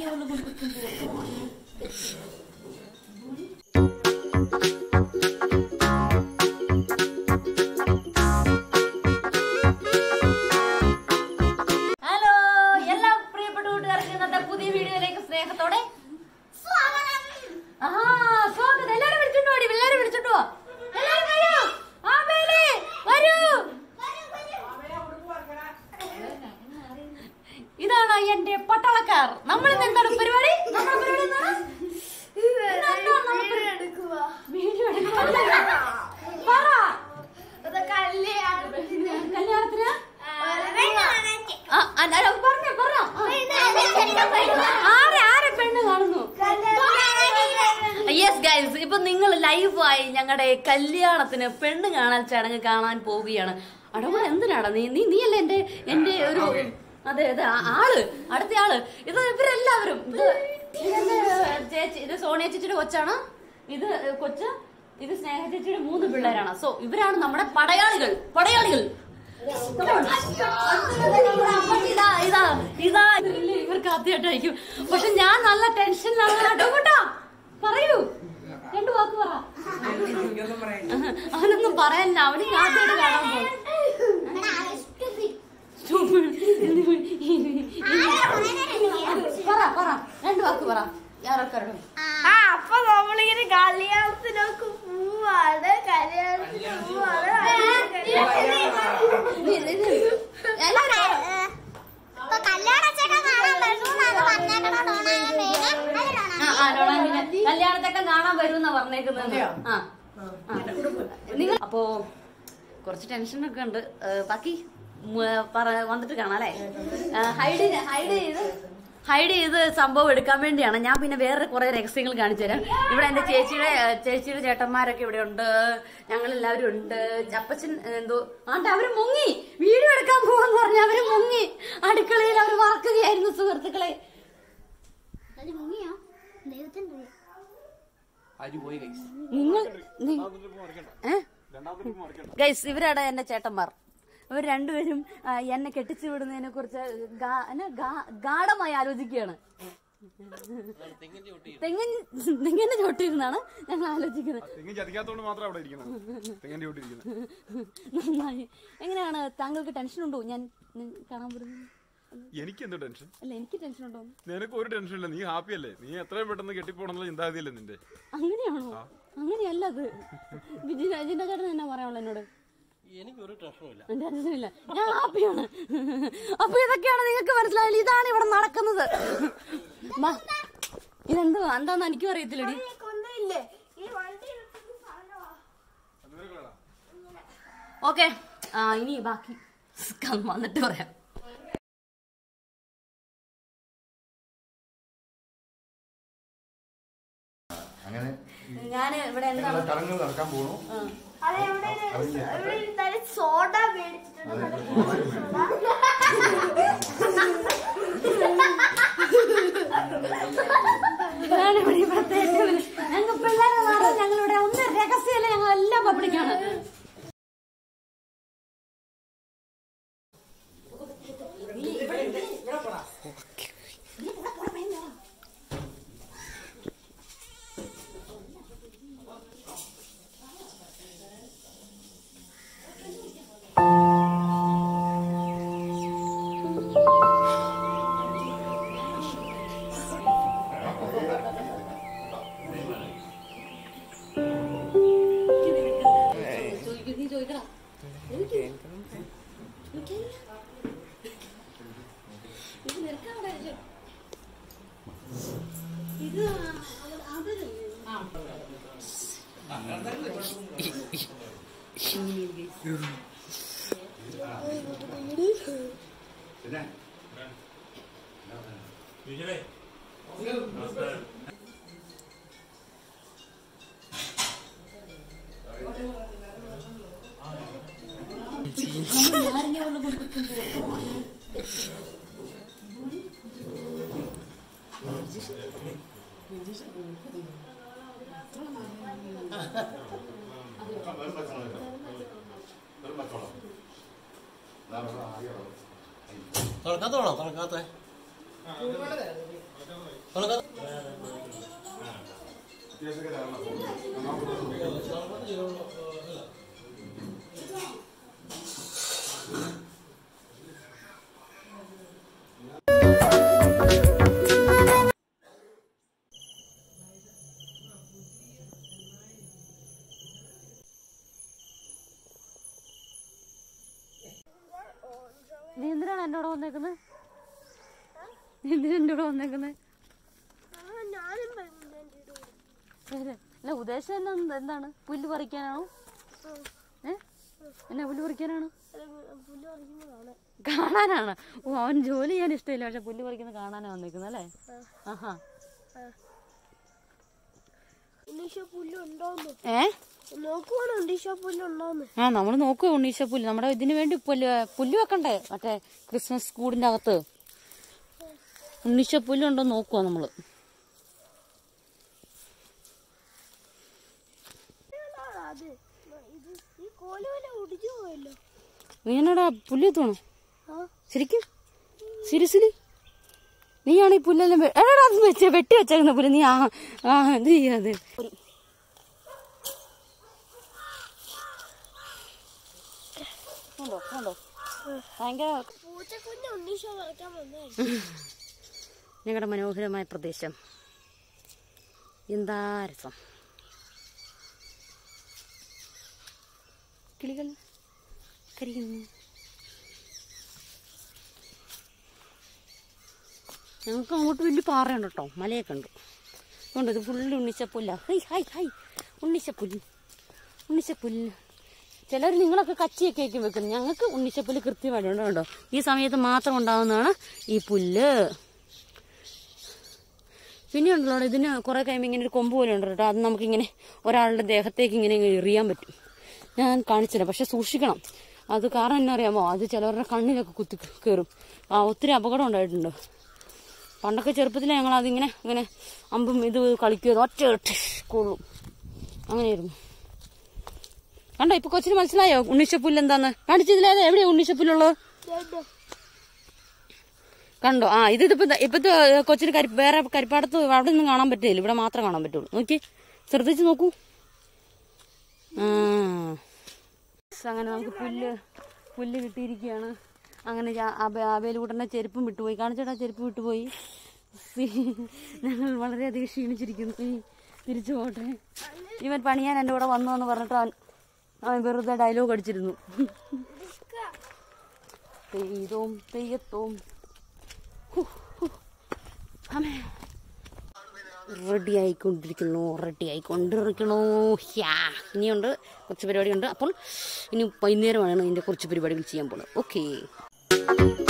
Hello എല്ലാ പ്രിയപ്പെട്ട കൂട്ടുകാർക്കും ഇന്നത്തെ പുതിയ വീഡിയോയിലേക്ക് സ്നേഹത്തോടെ ആ സ്വാഗതം എല്ലാരും വിളിച്ചോണ്ട് പോടി എല്ലാരും വിളിച്ചോണ്ട് പോ എല്ലാരും വരൂ ആ മേലെ വരൂ ഇതാണ് എന്റെ പട്ടാളക്കാർ നമ്മൾ ഇന്ന് എന്താണ് പരിപാടി നമ്മുടെ പരിപാടി എന്താണ് ഇന്നെന്താണ് നമ്മുടെ പരിപാടി? വീഡിയോ എടുക്കുക പറ കല്യാണത്തിന് ആ, ആ, ആ, പറഞ്ഞോ പറഞ്ഞോ ആരെ ആരെ പെണ്ണ് കാണുന്നു യെസ് ഗൈസ് ഇപ്പൊ നിങ്ങൾ ലൈവായി ഞങ്ങളുടെ കല്യാണത്തിന് പെണ്ണ് കാണാൻ ചടങ്ങ് കാണാൻ പോവുകയാണ് അടവ എന്തിനാടാ നീ നീ നീയല്ലേ എന്റെ എന്റെ ഒരു അതെ അതെ ആ ആള് അടുത്ത ആള് ഇത് ഇവരെല്ലാവരും ഇത് ഇതെന്റെ ചേച്ചി ഇത് സോണിയ ചേച്ചിയുടെ കൊച്ചാണ് ഇത് കൊച്ച് ഇത് സ്നേഹ ചേച്ചിയുടെ മൂന്ന് പിള്ളേരാണ് സോ ഇവരാണ് നമ്മുടെ പടയാളികൾ പടയാളികൾ Come on. ഇതാ ഇതാ ഇതാ ഇതില്ലേ ഇവർക്ക് ആദ്യമായിട്ടായിരിക്കും പക്ഷെ ഞാൻ നല്ല ടെൻഷനിലാണ് കേട്ടോ പറയൂ രണ്ടു വാക്ക് പറ അവനൊന്നും പറയാനില്ല അവന് ആദ്യമായിട്ട് കാണാൻ പോകും പറ പറ രണ്ടു വാക്ക് പറ ആരൊക്കെ ആ അപ്പൊ നമ്മളിങ്ങനെ കല്യാണത്തിനൊക്കെ പോവാണ് കല്യാണത്തിന് പോവാണ് ഇപ്പൊ കല്യാണച്ചേട്ടൻ കാണാൻ വരുമെന്നാണ് പറഞ്ഞേക്കണോ ഡോണാമേനെ ആ, ആ, ഡൊണാൾഡിനെ കല്യാണത്തൊക്കെ കാണാൻ വരുമെന്നാ പറഞ്ഞേക്കുന്നത് ആ ആ. നിങ്ങൾ അപ്പോ കുറച്ച് ടെൻഷനൊക്കെ ഉണ്ട് ഏ, ബാക്കി ഉം, പറ വന്നിട്ട് കാണാം അല്ലേ ഹൈഡ് ഹൈഡ് ചെയ്ത് ഹൈഡ് ചെയ്ത് സംഭവം എടുക്കാൻ വേണ്ടിയാണ് ഞാൻ പിന്നെ വേറെ കുറെ രഹസ്യങ്ങൾ കാണിച്ചു തരാം ഇവിടെ എന്റെ ചേച്ചിയുടെ ഏ, ചേച്ചിയുടെ ചേട്ടന്മാരൊക്കെ ഇവിടെ ഉണ്ട് ഞങ്ങൾ എല്ലാവരും ഉണ്ട് അപ്പച്ചൻ എന്തോ ആണ്ട് അവര് മുങ്ങി വീഡിയോ എടുക്കാൻ പോവാന്ന് പറഞ്ഞ അവര് മുങ്ങി അടുക്കളയിൽ അവർ വറക്കുകയായിരുന്നു സുഹൃത്തുക്കളെ അത് മുങ്ങിയോ ദൈവത്തിന്റെ അരി പോയി കൈസ് നിങ്ങൾ ഗൈസ് ഇവരാണ് എന്റെ ചേട്ടന്മാർ ഇവർ രണ്ടുപേരും ആ, എന്നെ കെട്ടിച്ചു വിടുന്നതിനെ കുറിച്ച് ഗാഠമായി ആലോചിക്കുകയാണ് തെങ്ങിൻ തെങ്ങിന്റെ ചോട്ടിരുന്നാണ് ഞങ്ങൾ ആലോചിക്കുന്നത് തെങ്ങ് ചതിക്കാത്തോണ്ട് മാത്രം അവിടെ ഇരിക്കുന്നത് തെങ്ങിന്റെ ചോട്ടി ഇരിക്കുന്നത് നന്നായി എങ്ങനെയാണ് താങ്കൾക്ക് ടെൻഷൻ ഉണ്ടോ ഞാൻ ഞാൻ കാണാൻ വരുന്നത് എനിക്ക് എന്ത് ടെൻഷൻ അല്ല എനിക്ക് ടെൻഷൻ ഉണ്ടോ നിനക്ക് ഒരു ടെൻഷൻ ഇല്ല നീ ഹാപ്പി അല്ലേ നീ എത്രയും പെട്ടെന്ന് കെട്ടിപ്പോണെന്നുള്ള ചിന്താഗതിയല്ലേ നിന്റെ അങ്ങനെയാണോ അങ്ങനെയല്ല അത് വിജിന അജിന്റെ ചേട്ടൻ എന്നാ പറയാനുള്ളൂ എന്നോട് എനിക്കൊരു ടെൻഷനുമില്ല ടെൻഷനില്ല ഞാൻ ഹാപ്പിയാണ് അപ്പൊ ഇതൊക്കെയാണ് നിങ്ങൾക്ക് മനസ്സിലായില്ല ഇതാണ് ഇവിടെ നടക്കുന്നത് വാ. ഇതെന്തോ എന്താന്ന് എനിക്കും അറിയത്തില്ലടി കൊന്നില്ലേ ഈ വണ്ടി എടുത്തിട്ട് പറഞ്ഞോ ഓക്കെ ആ ഇനി ബാക്കി വന്നിട്ട് പറയാം അങ്ങനെ ഞാൻ ഇവിടെ ഞങ്ങൾ എന്താണ് ചടങ്ങുകൾ നടക്കാൻ പോണു അത് എവിടെ എവിടെ തന്നെ സോഡ മേടിച്ചിട്ടുണ്ട് ഇതാണ് ഇവിടെ ഇവിടുത്തെ ഏറ്റവും വലിയ- ഞങ്ങൾ പിള്ളേരെ നാളെ ഞങ്ങളിവിടെ ഒന്നും രഹസ്യമല്ല ഞങ്ങൾ എല്ലാം പബ്ലിക്കാണ് ചോദിക്കും നീ ചോദിക്കടാ ഇത് നിനക്കാവിടെ ഇത് അതല്ലേ തുറക്കാത്തോളോ തുറക്കാത്ത നീ എന്തിനാണ് എന്നോട് വന്നേക്കുന്നത് നീ എന്തിനാ എന്നോട് വന്നേക്കുന്നത് ഞാനും വരുന്നുണ്ട് എൻ്റെ കൂടെ. അല്ല ഉദ്ദേശം എന്നാ എന്താണ് പുല്ല് പറിക്കാനാണോ ഏ എന്നാ പുല്ല് പറിക്കാനാണ് അല്ല, പുല്ല് പറിക്കുന്നത് കാണാൻ. കാണാനാണ് ഓ അവൻ ജോലി ചെയ്യാൻ ഇഷ്ടമില്ല പക്ഷെ പുല്ല് പറിക്കുന്നത് കാണാനാ വന്നേക്കുന്നത് അല്ലേ ആഹാ ഉണ്ണീഷ പുല്ല് ഉണ്ടോന്ന് ഏ നോക്കുവാണ് ഉണ്ണീഷ പുല്ല് ഉണ്ടോന്ന് ആ നമ്മൾ നോക്കുക ഉണ്ണീശ പുല്ല് നമ്മുടെ ഇതിനു വേണ്ടി പുല്ല് പുല്ല് വെക്കണ്ടേ മറ്റേ ക്രിസ്മസ് കൂടിന്റെ അകത്ത് ഉണ്ണീശ പുല്ലുണ്ടോ നോക്കുക നമ്മള് ഇതാണ് അത് ഇത് ഈ കോലുവല ഒടിഞ്ഞു പോയല്ലോ നീ എന്നടാ പുല്ല് എത്തുവാണോ ആ ശരിക്കും സീരിയസ്ലി നീയാണ് ഈ പുല്ലെല്ലാം വെ- എടാ അത് വെച്ച് വെട്ടി വെച്ചേക്കുന്ന പുല്ല് നീ ആ ആ ഇത് ചെയ്യാതെ ഉണ്ടോ ഉണ്ടോ ഭയങ്കര പൂച്ചക്കുഞ്ഞ് ഉണ്ണീഷ പറിക്കാൻ വന്നേ ഞങ്ങളുടെ മനോഹരമായ പ്രദേശം എന്താ രസം കിളികൾ കരിയുന്നു ഞങ്ങൾക്ക് അങ്ങോട്ട് വലിയ പാറയുണ്ട് കേട്ടോ മലയൊക്കെ ഉണ്ട് ഉണ്ട് ഇത് ഫുള്ള് ഉണ്ണിച്ചപ്പുല്ല ഹൈ ഹൈ ഹൈ ഉണ്ണിച്ചപ്പുല്ല് ഉണ്ണിച്ചപ്പുല്ല് ചിലർ നിങ്ങളൊക്കെ കച്ചിയൊക്കെ ആയിരിക്കും വെക്കുന്നത് ഞങ്ങൾക്ക് ഉണ്ണിച്ചപ്പുല്ല് കൃത്യമായിട്ട് ഉണ്ട് കേട്ടോ ഈ സമയത്ത് മാത്രം ഉണ്ടാകുന്നതാണ് ഈ പുല്ല് പിന്നെ ഉണ്ടല്ലോ അവിടെ ഇതിന് കുറെ കഴിയുമ്പോൾ ഇങ്ങനെ ഒരു കൊമ്പ് പോലെ ഉണ്ട് കേട്ടോ അത് നമുക്കിങ്ങനെ ഒരാളുടെ ദേഹത്തേക്ക് ഇങ്ങനെ ഇങ്ങനെ എറിയാൻ പറ്റും ഞാൻ കാണിച്ചില്ല പക്ഷെ സൂക്ഷിക്കണം അത് കാരണം എന്നാ അറിയാമോ അത് ചിലവരുടെ കണ്ണിലൊക്കെ കുത്തി കയറും ആ ഒത്തിരി അപകടം ഉണ്ടായിട്ടുണ്ട് പണ്ടൊക്കെ ചെറുപ്പത്തിൽ ഞങ്ങൾ അതിങ്ങനെ ഇങ്ങനെ അമ്പും ഇത് കളിക്കുക ഒറ്റ കൊള്ളും അങ്ങനെയായിരുന്നു കണ്ടോ ഇപ്പൊ കൊച്ചിന് മനസ്സിലായോ ഉണ്ണിച്ചപ്പുല്ല് എന്താന്ന് കാണിച്ചതിലേത് എവിടെയാ ഉണ്ണിച്ചപ്പുല്ലുള്ളത് കണ്ടോ ആ ഇത് ഇതിപ്പോ ദാ- ഇപ്പത്തെ കൊച്ചിന് കരി വേറെ കരിപ്പാടത്ത് അവിടെ ഒന്നും കാണാൻ പറ്റില്ല ഇവിടെ മാത്രം കാണാൻ പറ്റുള്ളൂ നോക്കി ശ്രദ്ധിച്ച് നോക്കൂ ആ അങ്ങനെ നമുക്ക് പുല്ല് പുല്ല് കിട്ടിയിരിക്കുകയാണ് അങ്ങനെ അബേലുകൂട്ടൻ്റെ ചെരുപ്പും വിട്ടുപോയി കാണിച്ചേട്ടാ ചെരുപ്പ് വിട്ടുപോയി ഞങ്ങൾ വളരെയധികം ക്ഷീണിച്ചിരിക്കുന്നു ഇനി തിരിച്ചു പോട്ടെ ഇവൻ പണിയാൻ എൻ്റെ കൂടെ വന്നു എന്ന് പറഞ്ഞിട്ട് അവൻ അവൻ വെറുതെ ഡയലോഗ് അടിച്ചിരുന്നു തെയ്യത്തോം തെയ്യത്തോം റെഡി ആയിക്കൊണ്ടിരിക്കുന്നു റെഡി ആയിക്കൊണ്ടിരിക്കണു യാ ഇനിയുണ്ട് കുറച്ച് പരിപാടിയുണ്ട് അപ്പോൾ ഇനി വൈകുന്നേരമാണ് ഇതിൻ്റെ കുറച്ച് പരിപാടികൾ ചെയ്യാൻ പോകുന്നത് ഓക്കേ